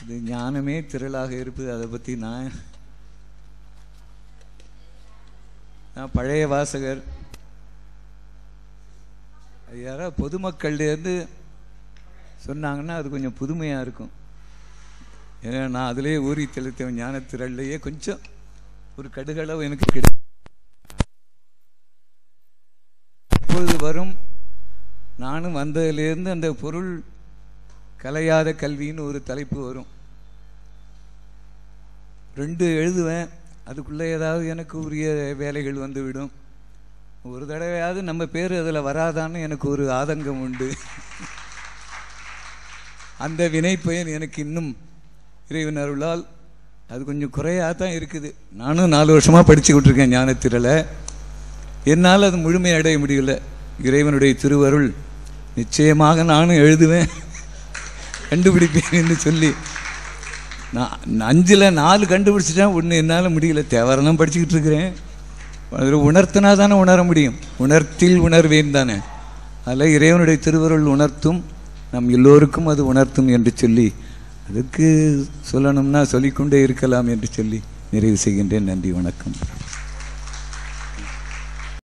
இது ஞானமே திரளாக இருப்பது அதை பற்றி நான் நான் பழைய வாசகர் அது யாராவது பொதுமக்கள்லேருந்து சொன்னாங்கன்னா அது கொஞ்சம் புதுமையாக இருக்கும் ஏன்னா நான் அதிலேயே ஊறி தெளித்தவன் ஞானத்திரள்லையே கொஞ்சம் ஒரு கடுகளவு எனக்கு கிடை இப்பொழுது வரும் நானும் வந்ததிலிருந்து அந்த பொருள் கலையாத கல்வின்னு ஒரு தலைப்பு வரும் ரெண்டு எழுதுவேன் அதுக்குள்ளே ஏதாவது எனக்கு உரிய வேலைகள் வந்து விடும் ஒரு தடவையாவது நம்ம பேர் அதில் வராதான்னு எனக்கு ஒரு ஆதங்கம் உண்டு அந்த வினை பயன் எனக்கு இன்னும் இறைவன் அருளால் அது கொஞ்சம் குறையாக தான் இருக்குது நானும் நாலு வருஷமாக படிச்சுக்கிட்டு இருக்கேன் ஞானத்திரலை என்னால் அது முழுமை அடைய முடியல இறைவனுடைய திருவருள் நிச்சயமாக நானும் எழுதுவேன் கண்டுபிடிப்பேன்னு சொல்லி நான் அஞ்சில் நாலு கண்டுபிடிச்சிட்டேன் ஒன்று என்னால் முடியல தேவரெல்லாம் படிச்சுக்கிட்டு இருக்கிறேன் அதில் உணர்த்தினா தானே உணர முடியும் உணர்த்தில் உணர்வேன் தானே அதில் இறைவனுடைய திருவருள் உணர்த்தும் நம் எல்லோருக்கும் அது உணர்த்தும் என்று சொல்லி அதுக்கு சொல்லணும்னா சொல்லிக்கொண்டே இருக்கலாம் என்று சொல்லி நிறைவு செய்கின்றேன் நன்றி வணக்கம்